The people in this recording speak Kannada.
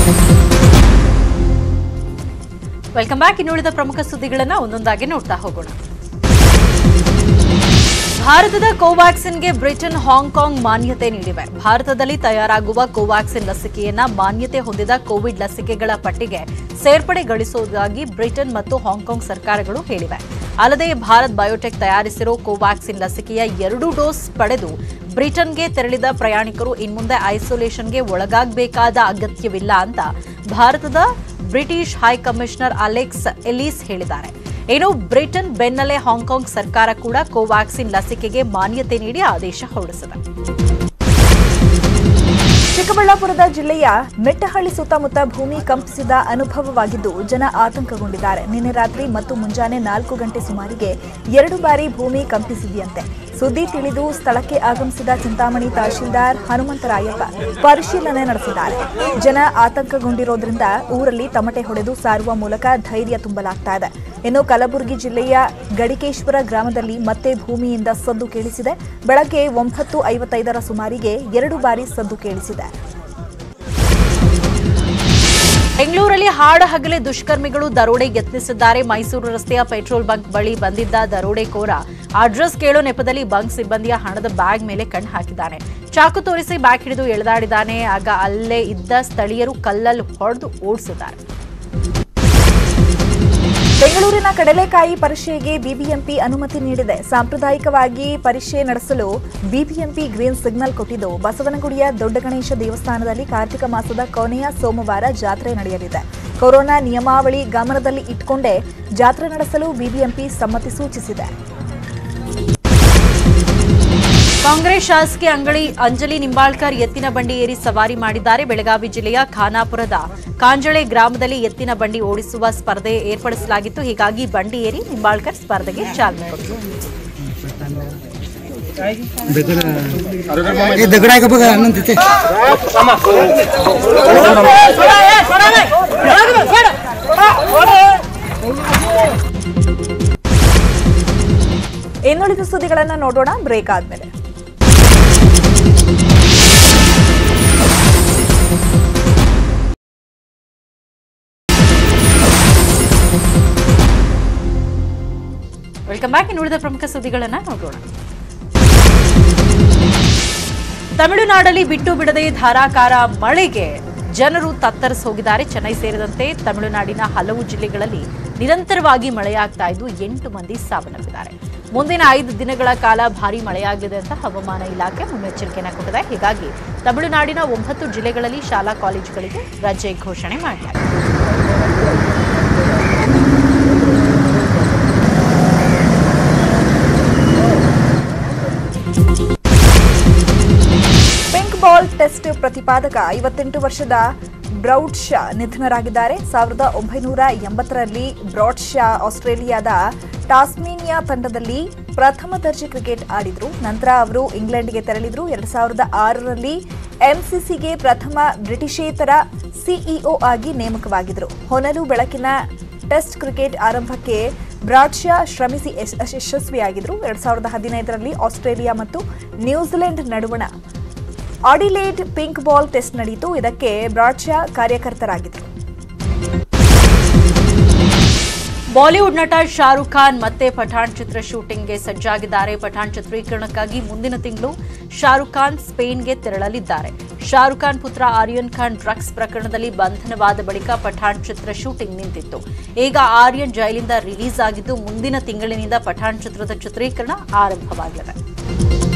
ವೆಲ್ಕಮ್ ಬ್ಯಾಕ್ ಇನ್ನುಳಿದ ಪ್ರಮುಖ ಸುದ್ದಿಗಳನ್ನ ಒಂದೊಂದಾಗಿ ನೋಡ್ತಾ ಹೋಗೋಣ ಭಾರತದ ಕೋವ್ಯಾಕ್ಸಿನ್ಗೆ ಬ್ರಿಟನ್ ಹಾಂಗ್ಕಾಂಗ್ ಮಾನ್ಯತೆ ನೀಡಿವೆ ಭಾರತದಲ್ಲಿ ತಯಾರಾಗುವ ಕೋವ್ಯಾಕ್ಸಿನ್ ಲಸಿಕೆಯನ್ನ ಮಾನ್ಯತೆ ಹೊಂದಿದ ಕೋವಿಡ್ ಲಸಿಕೆಗಳ ಪಟ್ಟಿಗೆ ಸೇರ್ಪಡೆಗೊಳಿಸುವುದಾಗಿ ಬ್ರಿಟನ್ ಮತ್ತು ಹಾಂಗ್ಕಾಂಗ್ ಸರ್ಕಾರಗಳು ಹೇಳಿವೆ ಅಲ್ಲದೆ ಭಾರತ್ ಬಯೋಟೆಕ್ ತಯಾರಿಸಿರೋ ಕೋವ್ಯಾಕ್ಸಿನ್ ಲಸಿಕೆಯ ಎರಡು ಡೋಸ್ ಪಡೆದು ಬ್ರಿಟನ್ಗೆ ತೆರಳಿದ ಪ್ರಯಾಣಿಕರು ಇನ್ಮುಂದೆ ಐಸೋಲೇಷನ್ಗೆ ಒಳಗಾಗಬೇಕಾದ ಅಗತ್ಯವಿಲ್ಲ ಅಂತ ಭಾರತದ ಬ್ರಿಟಿಷ್ ಹೈಕಮಿಷನರ್ ಅಲೆಕ್ಸ್ ಎಲೀಸ್ ಹೇಳಿದ್ದಾರೆ ಇನ್ನು ಬ್ರಿಟನ್ ಬೆನ್ನಲ್ಲೇ ಹಾಂಗ್ಕಾಂಗ್ ಸರ್ಕಾರ ಕೂಡ ಕೋವ್ಯಾಕ್ಸಿನ್ ಲಸಿಕೆಗೆ ಮಾನ್ಯತೆ ನೀಡಿ ಆದೇಶ ಹೊರಡಿಸಿದೆ ಚಿಕ್ಕಬಳ್ಳಾಪುರದ ಜಿಲ್ಲೆಯ ಮೆಟ್ಟಹಳ್ಳಿ ಸುತ್ತಮುತ್ತ ಭೂಮಿ ಕಂಪಿಸಿದ ಅನುಭವವಾಗಿದ್ದು ಜನ ಆತಂಕಗೊಂಡಿದ್ದಾರೆ ನಿನ್ನೆ ರಾತ್ರಿ ಮತ್ತು ಮುಂಜಾನೆ ನಾಲ್ಕು ಗಂಟೆ ಸುಮಾರಿಗೆ ಎರಡು ಬಾರಿ ಭೂಮಿ ಕಂಪಿಸಿದೆಯಂತೆ ಸುದ್ದಿ ತಿಳಿದು ಸ್ಥಳಕ್ಕೆ ಆಗಮಿಸಿದ ಚಿಂತಾಮಣಿ ತಹಶೀಲ್ದಾರ್ ಹನುಮಂತರಾಯಪ್ಪ ಪರಿಶೀಲನೆ ನಡೆಸಿದ್ದಾರೆ ಜನ ಆತಂಕಗೊಂಡಿರೋದ್ರಿಂದ ಊರಲ್ಲಿ ತಮಟೆ ಹೊಡೆದು ಸಾರುವ ಮೂಲಕ ಧೈರ್ಯ ತುಂಬಲಾಗ್ತಾ ಇದೆ ಇನ್ನು ಕಲಬುರಗಿ ಜಿಲ್ಲೆಯ ಗಡಿಕೇಶ್ವರ ಗ್ರಾಮದಲ್ಲಿ ಮತ್ತೆ ಭೂಮಿಯಿಂದ ಸದ್ದು ಕೇಳಿಸಿದೆ ಬೆಳಗ್ಗೆ ಒಂಬತ್ತು ಐವತ್ತೈದರ ಸುಮಾರಿಗೆ ಎರಡು ಬಾರಿ ಸದ್ದು ಕೇಳಿಸಿದೆ ಬೆಂಗಳೂರಲ್ಲಿ ಹಾಡ ಹಗಲೇ ದುಷ್ಕರ್ಮಿಗಳು ದರೋಡೆ ಯತ್ನಿಸಿದ್ದಾರೆ ಮೈಸೂರು ರಸ್ತೆಯ ಪೆಟ್ರೋಲ್ ಬಂಕ್ ಬಳಿ ಬಂದಿದ್ದ ದರೋಡೆಕೋರ ಅಡ್ರೆಸ್ ಕೇಳೋ ನೆಪದಲ್ಲಿ ಬಂಕ್ ಸಿಬ್ಬಂದಿಯ ಹಣದ ಬ್ಯಾಗ್ ಮೇಲೆ ಕಣ್ಣು ಹಾಕಿದ್ದಾನೆ ಚಾಕು ತೋರಿಸಿ ಬ್ಯಾಗ್ ಹಿಡಿದು ಎಳೆದಾಡಿದ್ದಾನೆ ಆಗ ಅಲ್ಲೇ ಇದ್ದ ಸ್ಥಳೀಯರು ಕಲ್ಲಲ್ಲಿ ಹೊಡೆದು ಓಡಿಸಿದ್ದಾರೆ ಬೆಂಗಳೂರಿನ ಕಡಲೆಕಾಯಿ ಪರಿಷೆಗೆ ಬಿಬಿಎಂಪಿ ಅನುಮತಿ ನೀಡಿದೆ ಸಾಂಪ್ರದಾಯಿಕವಾಗಿ ಪರಿಷೆ ನಡೆಸಲು ಬಿಬಿಎಂಪಿ ಗ್ರೀನ್ ಸಿಗ್ನಲ್ ಕೊಟ್ಟಿದ್ದು ಬಸವನಗುಡಿಯ ದೊಡ್ಡ ಗಣೇಶ ದೇವಸ್ಥಾನದಲ್ಲಿ ಕಾರ್ತಿಕ ಮಾಸದ ಕೊನೆಯ ಸೋಮವಾರ ಜಾತ್ರೆ ನಡೆಯಲಿದೆ ಕೊರೋನಾ ನಿಯಮಾವಳಿ ಗಮನದಲ್ಲಿ ಇಟ್ಕೊಂಡೇ ಜಾತ್ರೆ ನಡೆಸಲು ಬಿಬಿಎಂಪಿ ಸಮ್ಮತಿ ಸೂಚಿಸಿದೆ ಕಾಂಗ್ರೆಸ್ ಶಾಸಕಿ ಅಂಗಡಿ ಅಂಜಲಿ ನಿಂಬಾಳ್ಕರ್ ಎತ್ತಿನ ಬಂಡಿ ಏರಿ ಸವಾರಿ ಮಾಡಿದ್ದಾರೆ ಬೆಳಗಾವಿ ಜಿಲ್ಲೆಯ ಖಾನಾಪುರದ ಕಾಂಜಳೆ ಗ್ರಾಮದಲ್ಲಿ ಎತ್ತಿನ ಬಂಡಿ ಓಡಿಸುವ ಸ್ಪರ್ಧೆ ಏರ್ಪಡಿಸಲಾಗಿತ್ತು ಹೀಗಾಗಿ ಬಂಡಿ ಏರಿ ನಿಂಬಾಳ್ಕರ್ ಸ್ಪರ್ಧೆಗೆ ಚಾಲನೆ ಕೊಟ್ಟರು हे दगड आहे का बघा अनंत तिथे ಇನ್ನುಳಿದ ಸುದ್ದಿಗಳನ್ನು ನೋಡೋಣ ಬ್ರೇಕ್ ಆದ್ಮೇಲೆ ವೆಲ್ಕಮ್ ಬ್ಯಾಕ್ ಇನ್ನುಳಿದ ಪ್ರಮುಖ ಸುದ್ದಿಗಳನ್ನ ನೋಡೋಣ ತಮಿಳುನಾಡಲ್ಲಿ ಬಿಟ್ಟು ಬಿಡದೆ ಧಾರಾಕಾರ ಮಳೆಗೆ ಜನರು ತತ್ತರಿಸಿ ಹೋಗಿದ್ದಾರೆ ಚೆನ್ನೈ ಸೇರಿದಂತೆ ತಮಿಳುನಾಡಿನ ಹಲವು ಜಿಲ್ಲೆಗಳಲ್ಲಿ ನಿರಂತರವಾಗಿ ಮಳೆಯಾಗ್ತಾ ಇದ್ದು ಎಂಟು ಮಂದಿ ಸಾವನ್ನಪ್ಪಿದ್ದಾರೆ ಮುಂದಿನ ಐದು ದಿನಗಳ ಕಾಲ ಭಾರೀ ಮಳೆಯಾಗಲಿದೆ ಅಂತ ಹವಾಮಾನ ಇಲಾಖೆ ಮುನ್ನೆಚ್ಚರಿಕೆಯನ್ನು ಕೊಟ್ಟಿದೆ ಹೀಗಾಗಿ ತಮಿಳುನಾಡಿನ ಒಂಬತ್ತು ಜಿಲ್ಲೆಗಳಲ್ಲಿ ಶಾಲಾ ಕಾಲೇಜುಗಳಿಗೆ ರಜೆ ಘೋಷಣೆ ಮಾಡಲಾಗಿದೆ ಪಿಂಕ್ ಬಾಲ್ ಟೆಸ್ಟ್ ಪ್ರತಿಪಾದಕ ಐವತ್ತೆಂಟು ವರ್ಷದ ಬ್ರೌಡ್ ಶಾ ನಿಧನರಾಗಿದ್ದಾರೆ ಸಾವಿರದ ಒಂಬೈನೂರ ಎಂಬತ್ತರಲ್ಲಿ ಬ್ರಾಡ್ ಶಾ ಆಸ್ಟ್ರೇಲಿಯಾದ ಟಾಸ್ಮೇನಿಯಾ ತಂಡದಲ್ಲಿ ಪ್ರಥಮ ದರ್ಜೆ ಕ್ರಿಕೆಟ್ ಆಡಿದ್ರು ನಂತರ ಅವರು ಇಂಗ್ಲೆಂಡ್ಗೆ ತೆರಳಿದ್ರು ಎರಡ್ ಸಾವಿರದ ಆರರಲ್ಲಿ ಎಂಸಿಸಿಗೆ ಪ್ರಥಮ ಬ್ರಿಟಿಷೇತರ ಸಿಇಒ ಆಗಿ ನೇಮಕವಾಗಿದ್ರು ಹೊನಲು ಬೆಳಕಿನ ಟೆಸ್ಟ್ ಕ್ರಿಕೆಟ್ ಆರಂಭಕ್ಕೆ ಬ್ರಾಡ್ಶಾ ಶ್ರಮಿಸಿ ಯಶ್- ಯಶಸ್ವಿಯಾಗಿದ್ರು ಎರಡ್ ಸಾವಿರದ ಹದಿನೈದರಲ್ಲಿ ಆಸ್ಟ್ರೇಲಿಯಾ ಮತ್ತು ನ್ಯೂಜಿಲೆಂಡ್ ನಡುವಣ ಆಡಿಲೇಡ್ ಪಿಂಕ್ ಬಾಲ್ ಟೆಸ್ಟ್ ನಡೆಯಿತು ಇದಕ್ಕೆ ಬ್ರಾಡ್ಶಾ ಕಾರ್ಯಕರ್ತರಾಗಿದ್ದರು ಬಾಲಿವುಡ್ ನಟ ಶಾರುಖ್ ಖಾನ್ ಮತ್ತೆ ಪಠಾಣ್ ಚಿತ್ರ ಶೂಟಿಂಗ್ಗೆ ಸಜ್ಜಾಗಿದ್ದಾರೆ ಪಠಾಣ್ ಚಿತ್ರೀಕರಣಕ್ಕಾಗಿ ಮುಂದಿನ ತಿಂಗಳು ಶಾರುಖ್ ಖಾನ್ ಸ್ಪೇನ್ಗೆ ತೆರಳಲಿದ್ದಾರೆ ಶಾರುಖ್ ಖಾನ್ ಪುತ್ರ ಆರ್ಯನ್ ಖಾನ್ ಡ್ರಗ್ಸ್ ಪ್ರಕರಣದಲ್ಲಿ ಬಂಧನವಾದ ಬಳಿಕ ಪಠಾಣ್ ಚಿತ್ರ ಶೂಟಿಂಗ್ ನಿಂತಿತ್ತು ಈಗ ಆರ್ಯನ್ ಜೈಲಿಂದ ರಿಲೀಸ್ ಆಗಿದ್ದು ಮುಂದಿನ ತಿಂಗಳಿನಿಂದ ಪಠಾಣ್ ಚಿತ್ರದ ಚಿತ್ರೀಕರಣ ಆರಂಭವಾಗಲಿದೆ